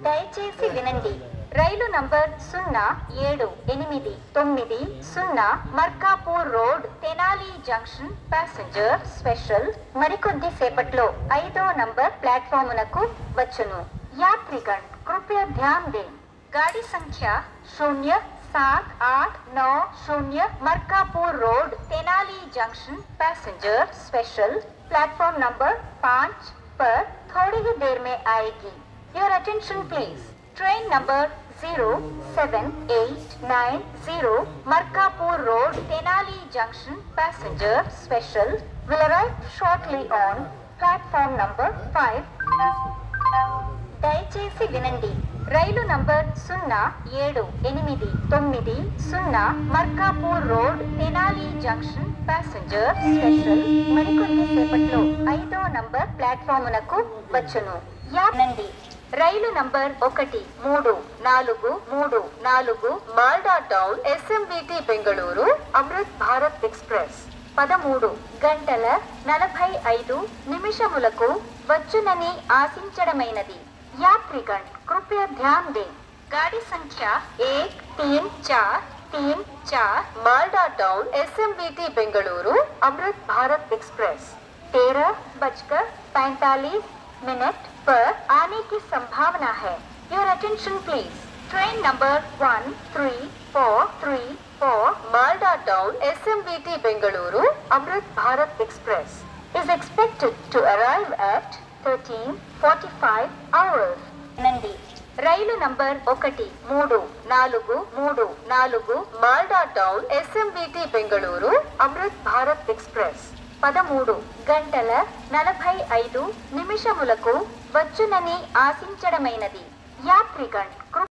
దయచేసి వినండి రైలు నంబర్ సున్నా ఏడు ఎనిమిది తొమ్మిది సున్నా Markapur road Tenali junction passenger special మరికొద్ది సేపట్లో ఐదో నంబర్ ప్లాట్ఫామునకు వచ్చును యాత్రిగణ్ కృపయ ధ్యాన్ దే गाड़ी संख्या शून्य सात आठ नौ शून्य Markapur road Tenali junction passenger special platform number पाँच पर थोड़ी ही देर में आएगी your attention please train number zero seven eight nine zero Markapur road Tenali junction passenger special will arrive shortly on platform number five. దయచేసి వినండి రైలు నంబర్ సున్నా ఏడు ఎనిమిది తొమ్మిది సున్నా Markapur road Tenali junction passenger special మరికొద్ది సేపట్లో ఐదో నంబర్ ప్లాట్ఫామునకు వచ్చును యానండి రైలు నంబర్ ఒకటి మూడు నాలుగు మూడు నాలుగు Malda town SMBT Bengaluru Amrit Bharat express పదమూడు గంటల నలభై ఐదు నిమిషములకు వచ్చునని ఆశించడమైనది यात्रीगण कृपया ध्यान दें गाड़ी संख्या एक तीन चार तीन चार Malda town S M B T Bengaluru Amrit Bharat express तेरह बजकर पैंतालीस मिनट पर आने की संभावना है your attention please train number one three four three four Malda town S M B T Bengaluru Amrit Bharat express is expected to arrive at 13:45 hours. నంది రైలు నంబర్ ఒకటి మూడు నాలుగు మూడు నాలుగు Malda town SMBT Bengaluru Amrit Bharat express పదమూడు గంటల నలభై ఐదు నిమిషములకు వచ్చునని ఆశించడమైనది యాత్రిగణ్ కృ